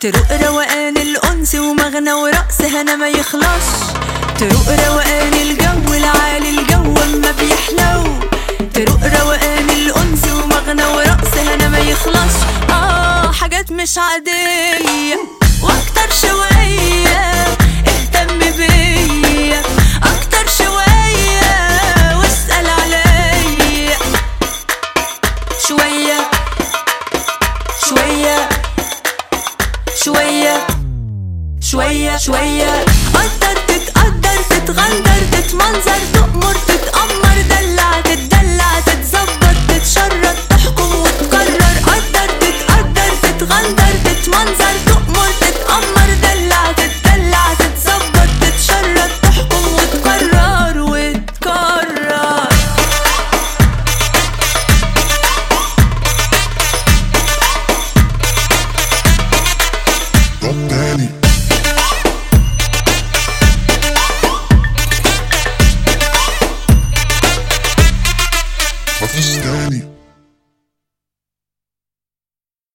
تروق روقان الأنس ومغنى ورقص هنا ما يخلص تروق روقان الجو العالي الجو اما بيحلو تروق روقان الأنس ومغنى ورقص هنا ما يخلص آه حاجات مش عادية واكتر شوية اهتم بيا اكتر شوية واسأل عليا شوية شوية شوية شوية شوية قدر تتقدر تتغندر تتمنظر تأمر تتأمر دلع تتدلع تتظبط تتشرط تحكم وتقرر قدر تتقدر تتغندر تتمنظر تأمر تتأمر دلع تتدلع تتظبط تتشرط تحكم وتقرر وتقرر Drop Danny.